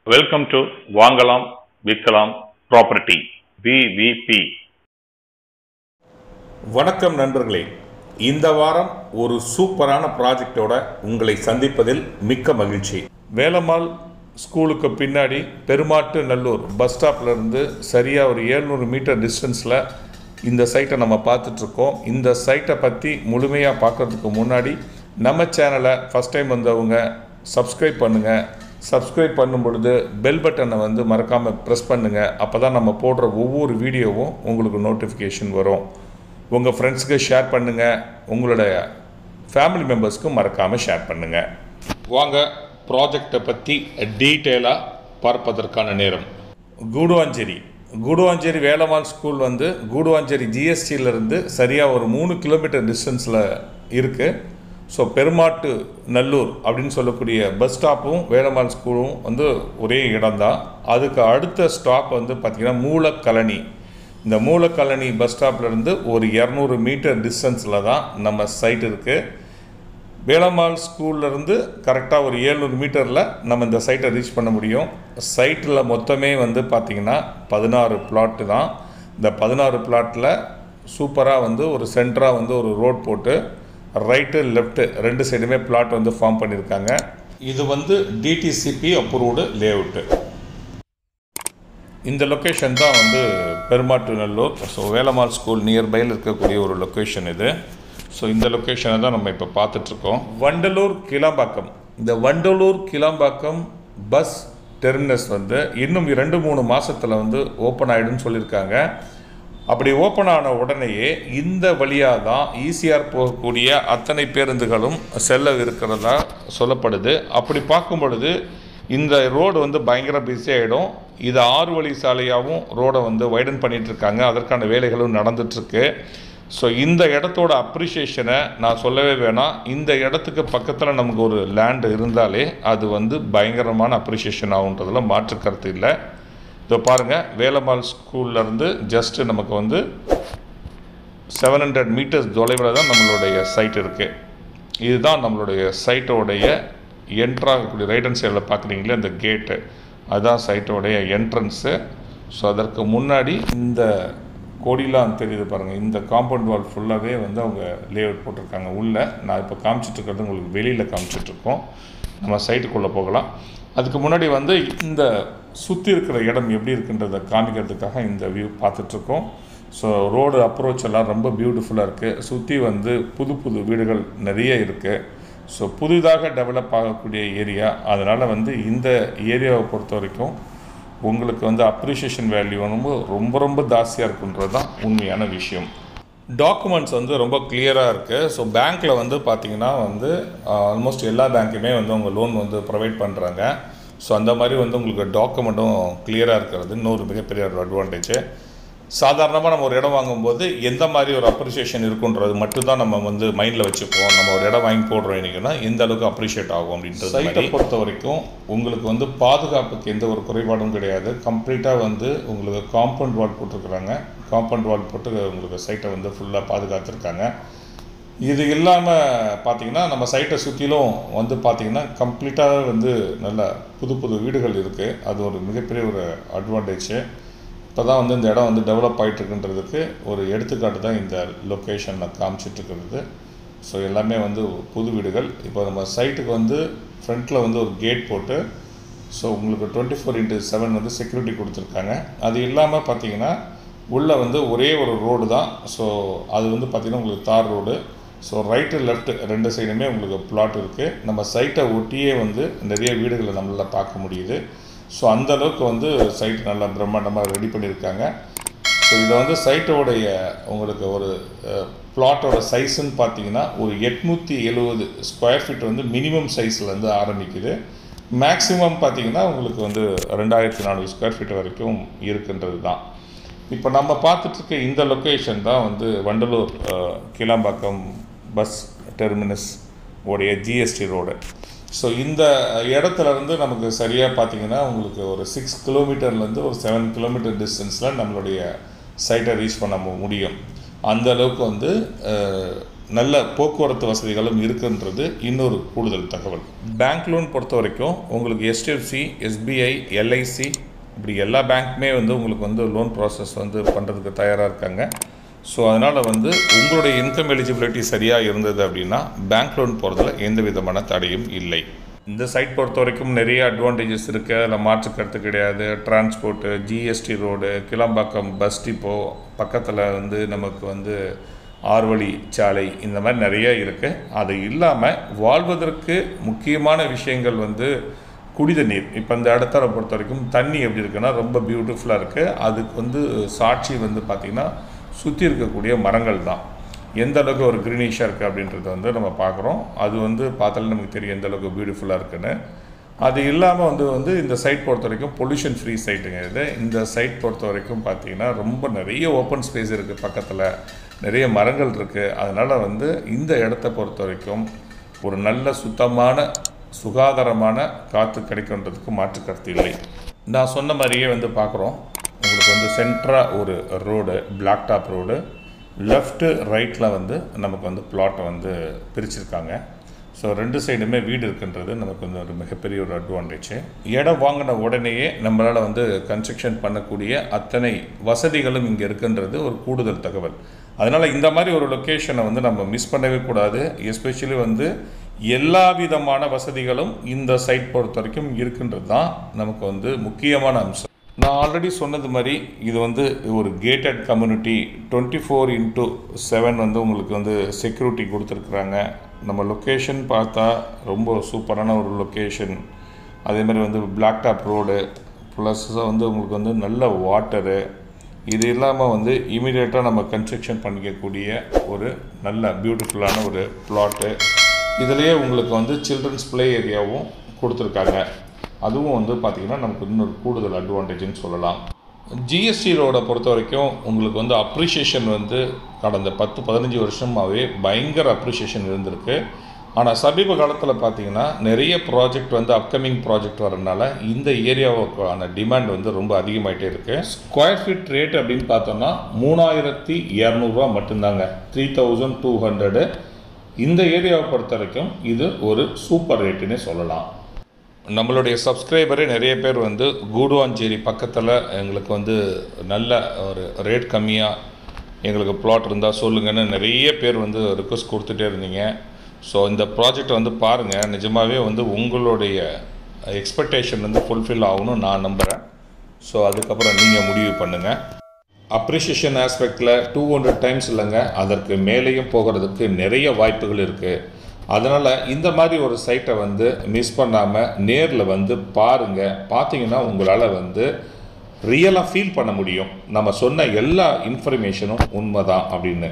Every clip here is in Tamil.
வெல்கம் டு வாங்கலாம் விற்கலாம் ப்ராப்பர்ட்டி விவிபி வணக்கம் நண்பர்களே இந்த வாரம் ஒரு சூப்பரான ப்ராஜெக்டோட உங்களை சந்திப்பதில் மிக்க மகிழ்ச்சி வேலம்மாள் ஸ்கூலுக்கு பின்னாடி பெருமாட்டு நல்லூர் பஸ் ஸ்டாப்ல இருந்து சரியாக ஒரு 700 மீட்டர் டிஸ்டன்ஸில் இந்த சைட்டை நம்ம பார்த்துட்ருக்கோம் இந்த சைட்டை பற்றி முழுமையாக பார்க்கறதுக்கு முன்னாடி நம்ம சேனலை ஃபஸ்ட் டைம் வந்தவங்க சப்ஸ்கிரைப் பண்ணுங்கள் சப்ஸ்கிரைப் பண்ணும் பொழுது பெல் பட்டனை வந்து மறக்காமல் ப்ரெஸ் பண்ணுங்கள் அப்போ தான் நம்ம போடுற ஒவ்வொரு வீடியோவும் உங்களுக்கு நோட்டிஃபிகேஷன் வரும் உங்கள் ஃப்ரெண்ட்ஸுக்கு ஷேர் பண்ணுங்கள் உங்களுடைய ஃபேமிலி மெம்பர்ஸ்க்கும் மறக்காமல் ஷேர் பண்ணுங்கள் வாங்க ப்ராஜெக்டை பற்றி டீட்டெயிலாக பார்ப்பதற்கான நேரம் கூடுவாஞ்சேரி கூடுவாஞ்சேரி வேலம்மாள் ஸ்கூல் வந்து கூடுவாஞ்சேரி ஜிஎஸ்டியிலேருந்து சரியாக ஒரு மூணு கிலோமீட்டர் டிஸ்டன்ஸில் இருக்குது ஸோ பெருமாட்டு நல்லூர் அப்படின்னு சொல்லக்கூடிய பஸ் ஸ்டாப்பும் வேலம்மாள் ஸ்கூலும் வந்து ஒரே இடம்தான் அதுக்கு அடுத்த ஸ்டாப் வந்து பார்த்திங்கன்னா மூலக்கழனி இந்த மூலக்கழனி பஸ் ஸ்டாப்லேருந்து ஒரு இரநூறு மீட்டர் டிஸ்டன்ஸில் தான் நம்ம சைட் இருக்குது வேளம்மாள் ஸ்கூல்லேருந்து கரெக்டாக ஒரு ஏழ்நூறு மீட்டரில் நம்ம இந்த சைட்டை ரீச் பண்ண முடியும் சைட்டில் மொத்தமே வந்து பார்த்திங்கன்னா பதினாறு பிளாட்டு தான் இந்த பதினாறு பிளாட்டில் சூப்பராக வந்து ஒரு சென்டராக வந்து ஒரு ரோட் போட்டு ரைட்டு லெஃப்ட்டு ரெண்டு சைடுமே பிளாட் வந்து ஃபார்ம் பண்ணியிருக்காங்க இது வந்து டிடிசிபி அப்ரூவ்டு லேஅவுட்டு இந்த லொக்கேஷன் தான் வந்து Perumattunallur so Velammal school நியர்பையில் இருக்கக்கூடிய ஒரு லொக்கேஷன் இது ஸோ இந்த லொக்கேஷனை தான் நம்ம இப்போ பார்த்துட்ருக்கோம் வண்டலூர் கிளாம்பாக்கம் இந்த வண்டலூர் கிளாம்பாக்கம் பஸ் டெர்மினஸ் வந்து இன்னும் ரெண்டு மூணு மாதத்தில் வந்து ஓப்பன் ஆகிடும்னு சொல்லியிருக்காங்க அப்படி ஓப்பன் ஆன உடனேயே இந்த வழியாக தான் ஈசிஆர் போகக்கூடிய அத்தனை பேருந்துகளும் செல்ல இருக்கிறதா சொல்லப்படுது அப்படி பார்க்கும் பொழுது இந்த ரோடு வந்து பயங்கர பிஸி ஆகிடும் இது ஆறு வழி சாலையாகவும் ரோடை வந்து வைடன் பண்ணிட்டு இருக்காங்க அதற்கான வேலைகளும் நடந்துட்டுருக்கு ஸோ இந்த இடத்தோட அப்ரிஷியேஷனை நான் சொல்லவே வேணாம் இந்த இடத்துக்கு பக்கத்தில் நமக்கு ஒரு லேண்டு இருந்தாலே அது வந்து பயங்கரமான அப்ரிஷியேஷன் ஆகுன்றதுல மாற்று கருத்து இல்லை இதோ பாருங்கள் வேலம்மாள் ஸ்கூல்லேருந்து ஜஸ்ட்டு நமக்கு வந்து செவன் ஹண்ட்ரட் மீட்டர்ஸ் தொலைவில் தான் நம்மளுடைய சைட் இருக்குது இதுதான் நம்மளுடைய சைட்டோடைய என்ட்ராகக்கூடிய ரைட் ஹேண்ட் சைடில் பார்க்குறீங்களே அந்த கேட்டு அதுதான் சைட்டோடைய என்ட்ரன்ஸு ஸோ அதற்கு முன்னாடி இந்த கொடிலாம் தெரியுது பாருங்கள் இந்த காம்பவுண்ட் வால் ஃபுல்லாகவே வந்து அவங்க லேஅவுட் போட்டிருக்காங்க உள்ளே நான் இப்போ காமிச்சிட்ருக்கிறது உங்களுக்கு வெளியில் காமிச்சிட்ருக்கோம் நம்ம சைட்டுக்குள்ளே போகலாம் அதுக்கு முன்னாடி வந்து இந்த சுற்றி இருக்கிற இடம் எப்படி இருக்குன்றதை காமிக்கிறதுக்காக இந்த வியூ பார்த்துட்ருக்கோம் ஸோ ரோடு அப்ரோச் எல்லாம் ரொம்ப பியூட்டிஃபுல்லாக இருக்குது சுற்றி வந்து புது புது வீடுகள் நிறைய இருக்குது ஸோ புதிதாக டெவலப் ஆகக்கூடிய ஏரியா அதனால் வந்து இந்த ஏரியாவை பொறுத்த வரைக்கும் உங்களுக்கு வந்து அப்ரிஷியேஷன் வேல்யூ வந்து ரொம்ப ரொம்ப ஜாஸ்தியாக இருக்குன்றது தான் உண்மையான விஷயம் டாக்குமெண்ட்ஸ் வந்து ரொம்ப கிளியராக இருக்குது ஸோ பேங்க்கில் வந்து பார்த்திங்கன்னா வந்து ஆல்மோஸ்ட் எல்லா பேங்க்குமே வந்து உங்கள் லோன் வந்து ப்ரொவைட் பண்ணுறாங்க ஸோ அந்த மாதிரி வந்து உங்களுக்கு டாக்குமெண்ட்டும் கிளியராக இருக்கிறது இன்னொரு மிகப்பெரிய ஒரு அட்வான்டேஜ் சாதாரணமாக நம்ம ஒரு இடம் வாங்கும்போது எந்த மாதிரி ஒரு அப்ரிஷியேஷன் இருக்குன்றது மட்டும்தான் நம்ம வந்து மைண்டில் வச்சுப்போம் நம்ம ஒரு இடம் வாங்கி போடுறோம் இன்றைக்கினா எந்த அளவுக்கு அப்ரிஷியேட் ஆகும் அப்படின்றது சைட்டை பொறுத்த வரைக்கும் உங்களுக்கு வந்து பாதுகாப்புக்கு எந்த ஒரு குறைபாடும் கிடையாது கம்ப்ளீட்டாக வந்து உங்களுக்கு காம்பவுண்ட் வால் போட்டிருக்கிறாங்க காம்பவுண்ட் வால் போட்டு உங்களுக்கு சைட்டை வந்து ஃபுல்லாக பாதுகாத்துருக்காங்க இது இல்லாமல் பார்த்தீங்கன்னா நம்ம சைட்டை சுற்றிலும் வந்து பார்த்திங்கன்னா கம்ப்ளீட்டாக வந்து நல்ல புது புது வீடுகள் இருக்குது அது ஒரு மிகப்பெரிய ஒரு அட்வான்டேஜ் இப்போ தான் வந்து இந்த இடம் வந்து டெவலப் ஆகிட்டுருக்குன்றதுக்கு ஒரு எடுத்துக்காட்டு தான் இந்த லொக்கேஷன் நான் காமிச்சிட்ருக்கிறது ஸோ எல்லாமே வந்து புது வீடுகள் இப்போ நம்ம சைட்டுக்கு வந்து ஃப்ரண்ட்டில் வந்து ஒரு கேட் போட்டு ஸோ உங்களுக்கு டுவெண்ட்டி ஃபோர் இன்ட்டு செவன் வந்து செக்யூரிட்டி கொடுத்துருக்காங்க அது இல்லாமல் பார்த்தீங்கன்னா உள்ளே வந்து ஒரே ஒரு ரோடு தான் ஸோ அது வந்து பார்த்திங்கன்னா உங்களுக்கு தார் ரோடு ஸோ ரைட்டு லெஃப்ட் ரெண்டு சைடுமே உங்களுக்கு பிளாட் இருக்குது நம்ம சைட்டை ஒட்டியே வந்து நிறைய வீடுகளை நம்மளால் பார்க்க முடியுது ஸோ அந்த அளவுக்கு வந்து சைட் நல்லா பிரம்மாண்டமாக ரெடி பண்ணியிருக்காங்க ஸோ இதை வந்து சைட்டோடைய உங்களுக்கு ஒரு பிளாட்டோட சைஸுன்னு பார்த்தீங்கன்னா ஒரு எட்நூற்றி எழுபது ஸ்கொயர் ஃபீட் வந்து மினிமம் சைஸ்லேருந்து ஆரம்பிக்குது மேக்ஸிமம் பார்த்தீங்கன்னா உங்களுக்கு வந்து ரெண்டாயிரத்தி நானூறு ஸ்கொயர் ஃபீட் வரைக்கும் இருக்குன்றது தான் இப்போ நம்ம பார்த்துட்ருக்க இந்த லொக்கேஷன் தான் வந்து வண்டலூர் கிளாம்பாக்கம் பஸ் டெர்மினஸ் உடைய ஜிஎஸ்டி ரோடு ஸோ இந்த இடத்துல இருந்து நமக்கு சரியாக பார்த்தீங்கன்னா உங்களுக்கு ஒரு சிக்ஸ் கிலோமீட்டர்லேருந்து ஒரு செவன் கிலோமீட்டர் டிஸ்டன்ஸில் நம்மளுடைய சைட்டை ரீச் பண்ண முடியும் அந்த அளவுக்கு வந்து நல்ல போக்குவரத்து வசதிகளும் இருக்குன்றது இன்னொரு கூடுதல் தகவல் பேங்க் லோன் பொறுத்த வரைக்கும் உங்களுக்கு எஸ்டிஎஃப்சி எஸ்பிஐ எல்ஐசி இப்படி எல்லா பேங்க்குமே வந்து உங்களுக்கு வந்து லோன் ப்ராசஸ் வந்து பண்ணுறதுக்கு தயாராக இருக்காங்க ஸோ அதனால் வந்து உங்களுடைய இன்கம் எலிஜிபிலிட்டி சரியாக இருந்தது அப்படின்னா பேங்க் லோன் போகிறதுல எந்த விதமான தடையும் இல்லை இந்த சைட் பொறுத்த வரைக்கும் நிறைய அட்வான்டேஜஸ் இருக்குது அதில் மாற்று கருத்து கிடையாது transport GST road Kilambakkam bus depot பக்கத்தில் வந்து நமக்கு வந்து ஆறுவழி சாலை இந்த மாதிரி நிறைய இருக்குது அது இல்லாமல் வாழ்வதற்கு முக்கியமான விஷயங்கள் வந்து குடித நீர் இப்போ இந்த இடத்த பொறுத்த வரைக்கும் தண்ணி எப்படி இருக்குன்னா ரொம்ப பியூட்டிஃபுல்லாக இருக்குது அதுக்கு வந்து சாட்சி வந்து பார்த்திங்கன்னா சுற்றி இருக்கக்கூடிய மரங்கள் தான் எந்த அளவுக்கு ஒரு க்ரீனிஷாக இருக்குது அப்படின்றத வந்து நம்ம பார்க்குறோம் அது வந்து பார்த்தாலே நமக்கு தெரியும் எந்த அளவுக்கு பியூட்டிஃபுல்லாக இருக்குன்னு அது இல்லாமல் வந்து வந்து இந்த சைட் பொறுத்த வரைக்கும் பொல்யூஷன் ஃப்ரீ சைட்டுங்க இது இந்த சைட் பொறுத்த வரைக்கும் பார்த்தீங்கன்னா ரொம்ப நிறைய ஓப்பன் ஸ்பேஸ் இருக்குது பக்கத்தில் நிறைய மரங்கள் இருக்குது அதனால் வந்து இந்த இடத்த பொறுத்த வரைக்கும் ஒரு நல்ல சுத்தமான சுகாதாரமான காற்று கிடைக்கின்றதுக்கு மாற்று கருத்து இல்லை நான் சொன்ன மாதிரியே வந்து பார்க்குறோம் உங்களுக்கு வந்து சென்ட்ராக ஒரு road black top road left ரைட்டில் வந்து நமக்கு வந்து பிளாட்டை வந்து பிரிச்சிருக்காங்க ஸோ ரெண்டு சைடுமே வீடு இருக்குன்றது நமக்கு வந்து ஒரு மிகப்பெரிய ஒரு அட்வான்டேஜ் இடம் வாங்கின உடனேயே நம்மளால் வந்து கன்ஸ்ட்ரக்ஷன் பண்ணக்கூடிய அத்தனை வசதிகளும் இங்கே இருக்குன்றது ஒரு கூடுதல் தகவல் அதனால் இந்த மாதிரி ஒரு லொக்கேஷனை வந்து நம்ம மிஸ் பண்ணவே கூடாது எஸ்பெஷலி வந்து எல்லா விதமான வசதிகளும் இந்த சைட் பொறுத்த வரைக்கும் இருக்குன்றது தான் நமக்கு வந்து முக்கியமான அம்சம் நான் ஆல்ரெடி சொன்னது மாதிரி இது வந்து ஒரு gated community twenty four into seven வந்து உங்களுக்கு வந்து செக்யூரிட்டி கொடுத்துருக்குறாங்க நம்ம லொக்கேஷன் பார்த்தா ரொம்ப சூப்பரான ஒரு லொக்கேஷன் அதே மாதிரி வந்து பிளாக் டாப் ரோடு ப்ளஸ் வந்து உங்களுக்கு வந்து நல்ல வாட்டரு இது இல்லாமல் வந்து இமீடியட்டாக நம்ம கன்ஸ்ட்ரக்ஷன் பண்ணிக்கக்கூடிய ஒரு நல்ல பியூட்டிஃபுல்லான ஒரு பிளாட்டு இதுலேயே உங்களுக்கு வந்து சில்ட்ரன்ஸ் ப்ளே ஏரியாவும் கொடுத்துருக்காங்க அதுவும் வந்து பார்த்திங்கன்னா நமக்கு இன்னொரு கூடுதல் அட்வான்டேஜ்னு சொல்லலாம் ஜிஎஸ்டி ரோடை பொறுத்த வரைக்கும் உங்களுக்கு வந்து அப்ரிஷியேஷன் வந்து கடந்த பத்து பதினஞ்சு வருஷமாகவே பயங்கர அப்ரிஷியேஷன் இருந்திருக்கு ஆனால் சமீப காலத்தில் பார்த்தீங்கன்னா நிறைய ப்ராஜெக்ட் வந்து அப்கமிங் ப்ராஜெக்ட் வரனால இந்த ஏரியாவுக்கான டிமாண்ட் வந்து ரொம்ப அதிகமாகிட்டே இருக்குது ஸ்கொயர் ஃபீட் ரேட் அப்படின்னு பார்த்தோம்னா மூணாயிரத்தி இரநூறுவா மட்டும்தாங்க த்ரீ தௌசண்ட் டூ ஹண்ட்ரடு இந்த ஏரியாவை பொறுத்த வரைக்கும் இது ஒரு சூப்பர் ரேட்டுன்னே சொல்லலாம் நம்மளுடைய சப்ஸ்கிரைபரே நிறைய பேர் வந்து கூடுவாஞ்சேரி பக்கத்தில் எங்களுக்கு வந்து நல்ல ஒரு ரேட் கம்மியாக எங்களுக்கு பிளாட் இருந்தால் சொல்லுங்கன்னு நிறைய பேர் வந்து ரிக்வஸ்ட் கொடுத்துட்டே இருந்தீங்க ஸோ இந்த ப்ராஜெக்டை வந்து பாருங்கள் நிஜமாகவே வந்து உங்களுடைய எக்ஸ்பெக்டேஷன் வந்து ஃபுல்ஃபில் ஆகணும்னு நான் நம்புகிறேன் ஸோ அதுக்கப்புறம் நீங்கள் முடிவு பண்ணுங்கள் அப்ரிஷியேஷன் ஆஸ்பெக்டில் டூ ஹண்ட்ரட் டைம்ஸ் இல்லைங்க அதற்கு மேலேயும் போகிறதுக்கு நிறைய வாய்ப்புகள் இருக்குது அதனால் இந்த மாதிரி ஒரு சைட்டை வந்து மிஸ் பண்ணாமல் நேரில் வந்து பாருங்கள் பார்த்தீங்கன்னா உங்களால் வந்து ரியலாக ஃபீல் பண்ண முடியும் நம்ம சொன்ன எல்லா இன்ஃபர்மேஷனும் உண்மை தான் அப்படின்னு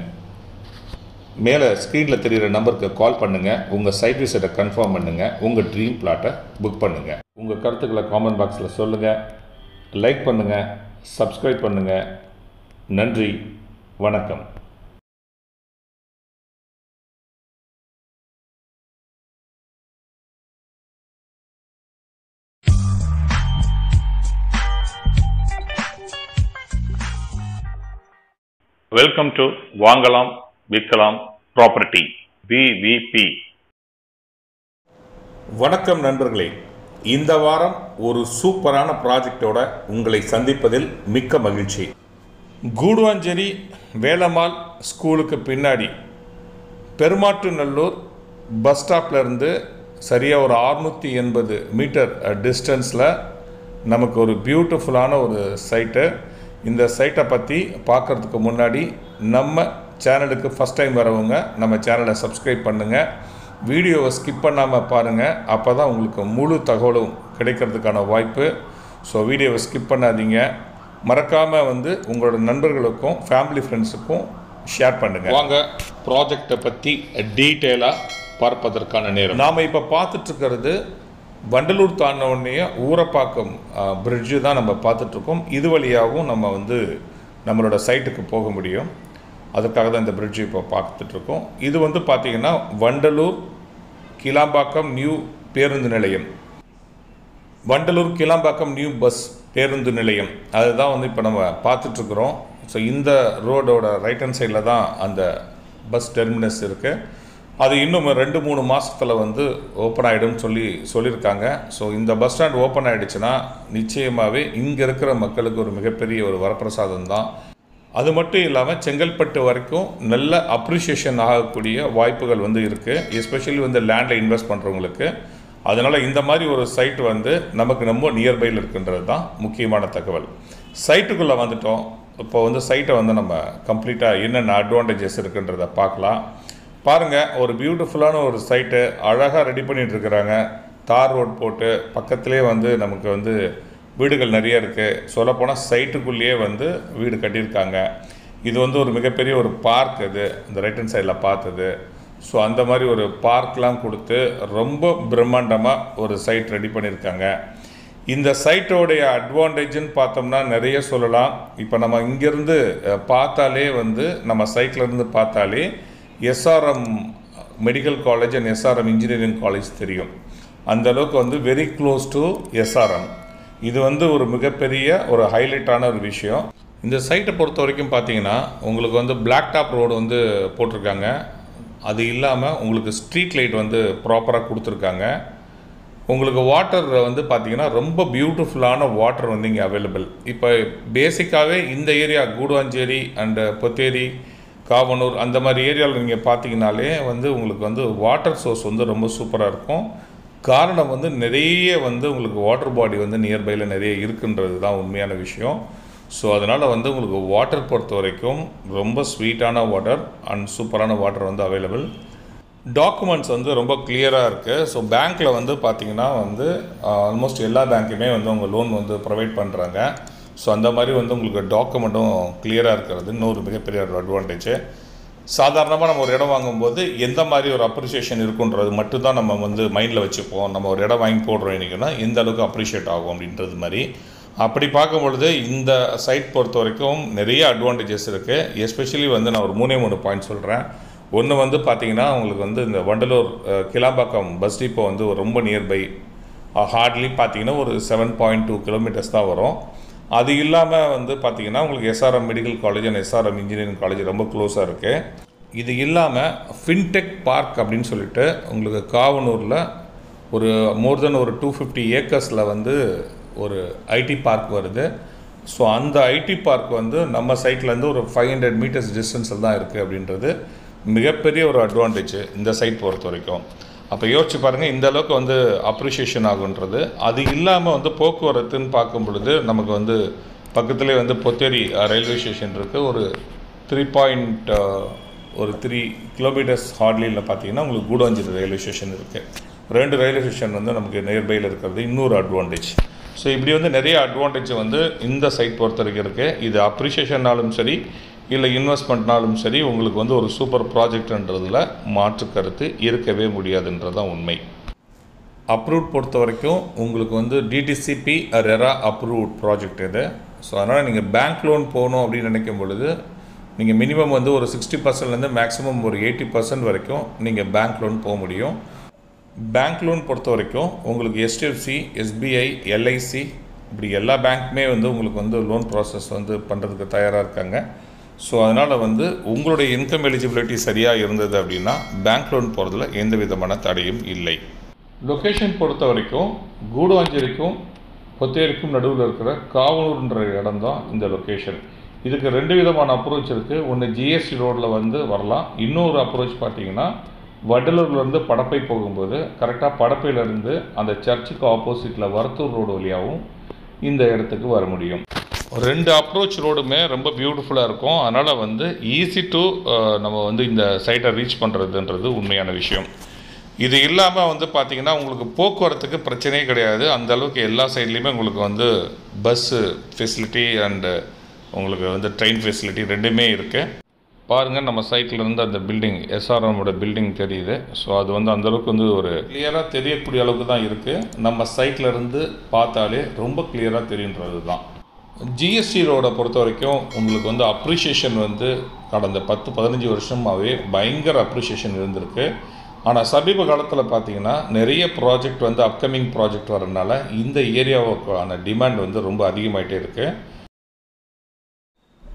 மேலே ஸ்க்ரீனில் தெரிகிற நம்பருக்கு கால் பண்ணுங்கள் உங்கள் சைட் விசிட்டை கன்ஃபார்ம் பண்ணுங்கள் உங்கள் ட்ரீம் பிளாட்டை புக் பண்ணுங்கள் உங்கள் கருத்துக்களை காமெண்ட் பாக்ஸில் சொல்லுங்கள் லைக் பண்ணுங்கள் சப்ஸ்கிரைப் பண்ணுங்கள் நன்றி வணக்கம் வெல்கம் டு வாங்கலாம் விற்கலாம் ப்ராப்பர்ட்டி விவிபி வணக்கம் நண்பர்களே இந்த வாரம் ஒரு சூப்பரான ப்ராஜெக்டோட உங்களை சந்திப்பதில் மிக்க மகிழ்ச்சி கூடுவாஞ்சேரி வேலம்மாள் ஸ்கூலுக்கு பின்னாடி பெருமாட்டுநல்லூர் பஸ் ஸ்டாப்லேருந்து சரியாக ஒரு அறுநூற்றி எண்பது மீட்டர் டிஸ்டன்ஸில் நமக்கு ஒரு பியூட்டிஃபுல்லான ஒரு சைட்டு இந்த சைட்டை பற்றி பார்க்குறதுக்கு முன்னாடி நம்ம சேனலுக்கு ஃபஸ்ட் டைம் வரவங்க நம்ம சேனலை சப்ஸ்கிரைப் பண்ணுங்கள் வீடியோவை ஸ்கிப் பண்ணாமல் பாருங்கள் அப்போ தான் உங்களுக்கு முழு தகவலும் கிடைக்கிறதுக்கான வாய்ப்பு ஸோ வீடியோவை ஸ்கிப் பண்ணாதீங்க மறக்காமல் வந்து உங்களோட நண்பர்களுக்கும் ஃபேமிலி ஃப்ரெண்ட்ஸுக்கும் ஷேர் பண்ணுங்கள் வாங்க ப்ராஜெக்டை பற்றி டீட்டெயிலாக பார்ப்பதற்கான நேரம் நாம் இப்போ பார்த்துட்ருக்கிறது வண்டலூர் தாண்டின உடனே ஊரப்பாக்கம் பிரிட்ஜு தான் நம்ம பார்த்துட்ருக்கோம் இது வழியாகவும் நம்ம வந்து நம்மளோட சைட்டுக்கு போக முடியும் அதுக்காக தான் இந்த பிரிட்ஜு இப்போ பார்த்துட்ருக்கோம் இது வந்து பார்த்திங்கன்னா வண்டலூர் கிளாம்பாக்கம் நியூ பேருந்து நிலையம் வண்டலூர் கிளாம்பாக்கம் நியூ பஸ் பேருந்து நிலையம் அதுதான் வந்து இப்போ நம்ம பார்த்துட்ருக்குறோம் ஸோ இந்த ரோடோட ரைட் ஹேண்ட் சைடில் தான் அந்த பஸ் டெர்மினஸ் இருக்குது அது இன்னும் ரெண்டு மூணு மாதத்தில் வந்து ஓப்பன் ஆகிடும்னு சொல்லி சொல்லியிருக்காங்க ஸோ இந்த பஸ் ஸ்டாண்ட் ஓப்பன் ஆகிடுச்சுன்னா நிச்சயமாகவே இங்கே இருக்கிற மக்களுக்கு ஒரு மிகப்பெரிய ஒரு வரப்பிரசாதம் தான் அது மட்டும் இல்லாமல் செங்கல்பட்டு வரைக்கும் நல்ல அப்ரிஷியேஷன் ஆகக்கூடிய வாய்ப்புகள் வந்து இருக்குது எஸ்பெஷலி வந்து லேண்டில் இன்வெஸ்ட் பண்ணுறவங்களுக்கு அதனால் இந்த மாதிரி ஒரு சைட் வந்து நமக்கு ரொம்ப நியர்பையில் இருக்குன்றது தான் முக்கியமான தகவல் சைட்டுக்குள்ளே வந்துட்டோம் இப்போ வந்து சைட்டை வந்து நம்ம கம்ப்ளீட்டாக என்னென்ன அட்வான்டேஜஸ் இருக்குன்றதை பார்க்கலாம் பாருங்கள் ஒரு பியூட்டிஃபுல்லான ஒரு சைட்டு அழகாக ரெடி பண்ணிட்டு இருக்கிறாங்க தார் ரோட் போட்டு பக்கத்துலேயே வந்து நமக்கு வந்து வீடுகள் நிறைய இருக்குது சொல்லப்போனால் சைட்டுக்குள்ளேயே வந்து வீடு கட்டியிருக்காங்க இது வந்து ஒரு மிகப்பெரிய ஒரு பார்க் இது இந்த ரைட் ஹேண்ட் சைடில் பார்த்தது ஸோ அந்த மாதிரி ஒரு பார்க்லாம் கொடுத்து ரொம்ப பிரம்மாண்டமாக ஒரு சைட் ரெடி பண்ணியிருக்காங்க இந்த சைட்டோடைய அட்வான்டேஜ்னு பார்த்தோம்னா நிறைய சொல்லலாம் இப்போ நம்ம இங்கேருந்து அஹ், பார்த்தாலே வந்து நம்ம சைட்லேருந்து பார்த்தாலே SRM medical college and SRM engineering college தெரியும் அந்த அளவுக்கு வந்து வெரி க்ளோஸ் டு எஸ்ஆர்எம் இது வந்து ஒரு மிகப்பெரிய ஒரு ஹைலைட்டான ஒரு விஷயம் இந்த சைட்டை பொறுத்த வரைக்கும் பார்த்தீங்கன்னா உங்களுக்கு வந்து பிளாக் டாப் ரோடு வந்து போட்டிருக்காங்க அது இல்லாமல் உங்களுக்கு ஸ்ட்ரீட் லைட் வந்து ப்ராப்பராக கொடுத்துருக்காங்க உங்களுக்கு வாட்டர் வந்து பார்த்தீங்கன்னா ரொம்ப பியூட்டிஃபுல்லான வாட்டர் வந்து இங்கே அவைலபிள் இப்போ பேசிக்காகவே இந்த ஏரியா கூடுவாஞ்சேரி அண்டு பொத்தேரி காவனூர் அந்த மாதிரி ஏரியாவில் நீங்கள் பார்த்தீங்கனாலே வந்து உங்களுக்கு வந்து வாட்டர் சோர்ஸ் வந்து ரொம்ப சூப்பராக இருக்கும் காரணம் வந்து நிறைய வந்து உங்களுக்கு வாட்டர் பாடி வந்து நியர்பையில் நிறைய இருக்குன்றது தான் உண்மையான விஷயம் ஸோ அதனால் வந்து உங்களுக்கு வாட்டர் பொறுத்த வரைக்கும் ரொம்ப ஸ்வீட்டான வாட்டர் அண்ட் சூப்பரான வாட்டர் வந்து அவைலபிள் டாக்குமெண்ட்ஸ் வந்து ரொம்ப கிளியராக இருக்குது ஸோ பேங்க்கில் வந்து பார்த்தீங்கன்னா வந்து ஆல்மோஸ்ட் எல்லா பேங்க்குமே வந்து உங்கள் லோன் வந்து ப்ரொவைட் பண்ணுறாங்க ஸோ அந்த மாதிரி வந்து உங்களுக்கு டாக்குமெண்ட்டும் கிளியராக இருக்கிறது இன்னொரு மிகப்பெரிய ஒரு அட்வான்டேஜ் சாதாரணமாக நம்ம ஒரு இடம் வாங்கும்போது எந்த மாதிரி ஒரு அப்ரிசியேஷன் இருக்குன்றது மட்டும்தான் நம்ம வந்து மைண்டில் வச்சுப்போம் நம்ம ஒரு இடம் வாங்கி போடுறோம் இன்றைக்கினா எந்த அளவுக்கு அப்ரிஷியேட் ஆகும் அப்படின்றது மாதிரி அப்படி பார்க்கும் பொழுது இந்த சைட் பொறுத்த வரைக்கும் நிறைய அட்வான்டேஜஸ் இருக்குது எஸ்பெஷலி வந்து நான் ஒரு மூணே மூணு பாயிண்ட் சொல்கிறேன் ஒன்று வந்து பார்த்தீங்கன்னா உங்களுக்கு வந்து இந்த வண்டலூர் அஹ், கிளாம்பாக்கம் பஸ் டிப்போ வந்து ஒரு ரொம்ப நியர்பை ஹார்ட்லி பார்த்தீங்கன்னா ஒரு செவன் பாயிண்ட் டூ கிலோமீட்டர்ஸ் தான் வரும் அது இல்லாமல் வந்து பார்த்தீங்கன்னா உங்களுக்கு SRM medical college and SRM engineering college ரொம்ப க்ளோஸாக இருக்குது இது இல்லாமல் ஃபின்டெக் பார்க் அப்படின்னு சொல்லிட்டு உங்களுக்கு காவனூரில் ஒரு மோர் தென் ஒரு டூ ஃபிஃப்டி ஏக்கர்ஸில் வந்து ஒரு ஐடி பார்க் வருது ஸோ அந்த ஐடி பார்க் வந்து நம்ம சைட்லேருந்து ஒரு ஃபைவ் ஹண்ட்ரட் மீட்டர்ஸ் டிஸ்டன்ஸில் தான் இருக்குது அப்படின்றது மிகப்பெரிய ஒரு அட்வான்டேஜ் இந்த சைட் பொறுத்த வரைக்கும் அப்போ யோசிச்சு பாருங்கள் இந்த அளவுக்கு வந்து அப்ரிஷியேஷன் ஆகுன்றது அது இல்லாமல் வந்து போக்குவரத்துன்னு பார்க்கும் பொழுது நமக்கு வந்து பக்கத்துலேயே வந்து பொத்தேரி ரயில்வே ஸ்டேஷன் இருக்குது ஒரு த்ரீ பாயிண்ட் ஒரு த்ரீ கிலோமீட்டர்ஸ் ஹார்ட்லியில் பார்த்தீங்கன்னா உங்களுக்கு கூடாஞ்சேரி ரயில்வே ஸ்டேஷன் இருக்குது ரெண்டு ரயில்வே ஸ்டேஷன் வந்து நமக்கு நியர்பையில் இருக்கிறது இன்னொரு அட்வான்டேஜ் ஸோ இப்படி வந்து நிறைய அட்வான்டேஜ் வந்து இந்த சைட் பொறுத்த வரைக்கும் இருக்குது இது அப்ரிஷியேஷன்னாலும் சரி இல்லை இன்வெஸ்ட்மெண்ட்னாலும் சரி உங்களுக்கு வந்து ஒரு சூப்பர் ப்ராஜெக்ட்ன்றதில் மாற்று கருத்து இருக்கவே முடியாதுன்றது தான் உண்மை அப்ரூவ்ட் பொறுத்த வரைக்கும் உங்களுக்கு வந்து டிடிசிபி ரெரா அப்ரூவ்ட் ப்ராஜெக்ட் இது ஸோ அதனால் நீங்கள் பேங்க் லோன் போகணும் அப்படின்னு நினைக்கும் பொழுது நீங்கள் மினிமம் வந்து ஒரு சிக்ஸ்டி பர்சன்ட்லேருந்து மேக்ஸிமம் ஒரு எயிட்டி பர்சன்ட் வரைக்கும் நீங்கள் பேங்க் லோன் போக முடியும் பேங்க் லோன் பொறுத்த வரைக்கும் உங்களுக்கு எஸ்டிஎஃப்சி எஸ்பிஐ எல்ஐசி இப்படி எல்லா பேங்க்குமே வந்து உங்களுக்கு வந்து லோன் ப்ராசஸ் வந்து பண்ணுறதுக்கு தயாராக இருக்காங்க ஸோ அதனால் வந்து உங்களுடைய இன்கம் எலிஜிபிலிட்டி சரியாக இருந்தது அப்படின்னா பேங்க் லோன் போகிறதுல எந்த விதமான தடையும் இல்லை லொக்கேஷன் பொறுத்த வரைக்கும் கூடுவாஞ்சேரிக்கும் பொத்தேரிக்கும் நடுவில் இருக்கிற காவனூர்ன்ற இடம் தான் இந்த லொக்கேஷன் இதுக்கு ரெண்டு விதமான அப்ரோச் இருக்குது ஒன்று ஜிஎஸ்டி ரோட்டில் வந்து வரலாம் இன்னொரு அப்ரோச் பார்த்தீங்கன்னா வடலூர்லேருந்து படப்பை போகும்போது கரெக்டாக படப்பையிலேருந்து அந்த சர்ச்சுக்கு ஆப்போசிட்டில் வரத்தூர் ரோடு வழியாகவும் இந்த இடத்துக்கு வர முடியும் ரெண்டு அப்ரோச் ரோடுமே ரொம்ப பியூட்டிஃபுல்லாக இருக்கும் அதனால் வந்து ஈஸி டு நம்ம வந்து இந்த சைட்டை ரீச் பண்ணுறதுன்றது உண்மையான விஷயம் இது இல்லாமல் வந்து பார்த்திங்கன்னா உங்களுக்கு போக்குவரத்துக்கு பிரச்சனையே கிடையாது அந்த அளவுக்கு எல்லா சைட்லேயுமே உங்களுக்கு வந்து பஸ்ஸு ஃபெசிலிட்டி அண்டு உங்களுக்கு வந்து ட்ரெயின் ஃபெசிலிட்டி ரெண்டுமே இருக்குது பாருங்கள் நம்ம சைட்டில் இருந்து அந்த பில்டிங் எஸ்ஆர்எம்மோட பில்டிங் தெரியுது ஸோ அது வந்து அந்த அளவுக்கு வந்து ஒரு கிளியராக தெரியக்கூடிய அளவுக்கு தான் இருக்குது நம்ம சைட்டில் இருந்து பார்த்தாலே ரொம்ப கிளியராக தெரியுன்றது தான் ஜிஎஸ்டி ரோடை பொறுத்த வரைக்கும் உங்களுக்கு வந்து அப்ரிஷியேஷன் வந்து கடந்த பத்து பதினஞ்சு வருஷமாகவே பயங்கர அப்ரிஷியேஷன் இருந்திருக்கு ஆனால் சமீப காலத்தில் பார்த்தீங்கன்னா நிறைய ப்ராஜெக்ட் வந்து அப்கமிங் ப்ராஜெக்ட் வரனால இந்த ஏரியாவுக்கான டிமாண்ட் வந்து ரொம்ப அதிகமாயிட்டே இருக்குது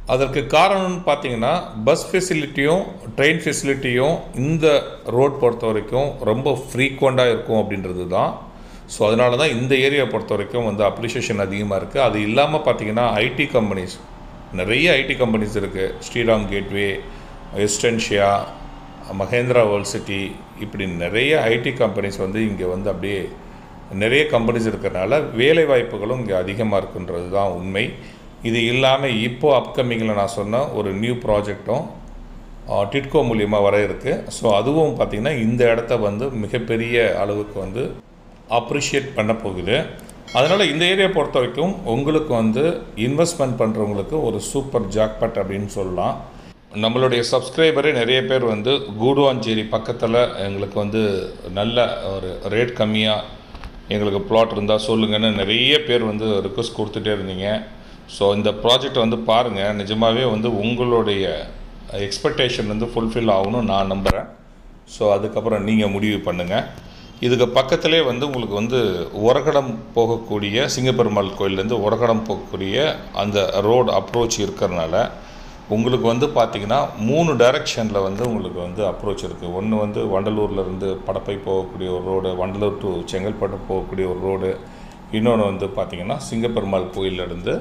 அதற்கு காரணம்னு பார்த்தீங்கன்னா பஸ் ஃபெசிலிட்டியும் ட்ரெயின் ஃபெசிலிட்டியும் இந்த ரோட் பொறுத்த வரைக்கும் ரொம்ப ஃப்ரீக்வெண்ட்டாக இருக்கும் அப்படின்றது தான் ஸோ அதனால தான் இந்த ஏரியா பொறுத்த வரைக்கும் வந்து அப்ரிஷியேஷன் அதிகமாக இருக்குது அது இல்லாமல் பார்த்தீங்கன்னா ஐடி கம்பெனிஸ் நிறைய ஐடி கம்பெனிஸ் இருக்குது Shriram gateway Estancia Mahindra world city இப்படி நிறைய ஐடி கம்பெனிஸ் வந்து இங்கே வந்து அப்படியே நிறைய கம்பெனிஸ் இருக்கிறனால வேலை வாய்ப்புகளும் இங்கே அதிகமாக இருக்குன்றது தான் உண்மை இது இல்லாமல் இப்போது அப்கமிங்கில் நான் சொன்ன ஒரு நியூ ப்ராஜெக்டும் டிட்கோ மூலியமாக வர இருக்குது ஸோ அதுவும் பார்த்திங்கன்னா இந்த இடத்த வந்து மிகப்பெரிய அளவுக்கு வந்து அப்ரிஷியேட் பண்ண போகுது அதனால் இந்த ஏரியா பொறுத்த வரைக்கும் உங்களுக்கு வந்து இன்வெஸ்ட்மெண்ட் பண்ணுறவங்களுக்கு ஒரு சூப்பர் ஜாக்பட் அப்படின்னு சொல்லலாம் நம்மளுடைய சப்ஸ்கிரைபரே நிறைய பேர் வந்து கூடுவாஞ்சேரி பக்கத்தில் எங்களுக்கு வந்து நல்ல ஒரு ரேட் கம்மியாக எங்களுக்கு பிளாட் இருந்தால் சொல்லுங்கன்னு நிறைய பேர் வந்து ரிக்வஸ்ட் கொடுத்துட்டே இருந்தீங்க ஸோ இந்த ப்ராஜெக்ட் வந்து பாருங்கள் நிஜமாகவே வந்து உங்களுடைய எக்ஸ்பெக்டேஷன் வந்து ஃபுல்ஃபில் ஆகணும் நான் நம்புகிறேன் ஸோ அதுக்கப்புறம் நீங்கள் முடிவு பண்ணுங்கள் இதுக்கு பக்கத்திலே வந்து உங்களுக்கு வந்து உரகடம் போகக்கூடிய சிங்கப்பெருமாள் கோயிலேருந்து உரகடம் போகக்கூடிய அந்த ரோடு அப்ரோச் இருக்கிறனால உங்களுக்கு வந்து பார்த்திங்கன்னா மூணு டைரக்ஷனில் வந்து உங்களுக்கு வந்து அப்ரோச் இருக்குது ஒன்று வந்து வண்டலூர்லேருந்து படப்பை போகக்கூடிய ஒரு ரோடு வண்டலூர் டு செங்கல்பட்டு போகக்கூடிய ஒரு ரோடு இன்னொன்று வந்து பார்த்திங்கன்னா சிங்கப்பெருமாள் கோயிலேருந்து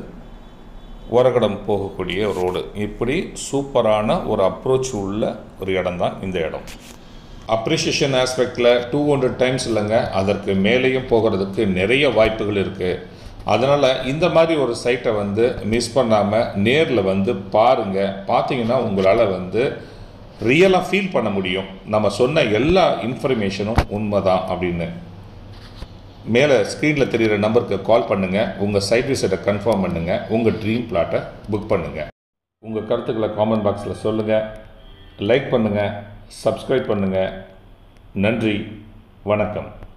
உரகடம் போகக்கூடிய ரோடு இப்படி சூப்பரான ஒரு அப்ரோச் உள்ள ஒரு இடம் தான் இந்த இடம் அப்ரிஷியேஷன் ஆஸ்பெக்டில் டூ ஹண்ட்ரட் டைம்ஸ் இல்லைங்க அதற்கு மேலேயும் போகிறதுக்கு நிறைய வாய்ப்புகள் இருக்குது அதனால் இந்த மாதிரி ஒரு சைட்டை வந்து மிஸ் பண்ணாமல் நேரில் வந்து பாருங்கள் பார்த்தீங்கன்னா உங்களால் வந்து ரியலாக ஃபீல் பண்ண முடியும் நம்ம சொன்ன எல்லா இன்ஃபர்மேஷனும் உண்மை தான் அப்படின்னு மேலே ஸ்க்ரீனில் தெரிகிற நம்பருக்கு கால் பண்ணுங்கள் உங்கள் சைட் விசிட்டை கன்ஃபார்ம் பண்ணுங்கள் உங்கள் ட்ரீம் பிளாட்டை புக் பண்ணுங்கள் உங்கள் கருத்துக்களை காமெண்ட் பாக்ஸில் சொல்லுங்கள் லைக் பண்ணுங்கள் சப்ஸ்கிரைப் பண்ணுங்கள் நன்றி வணக்கம்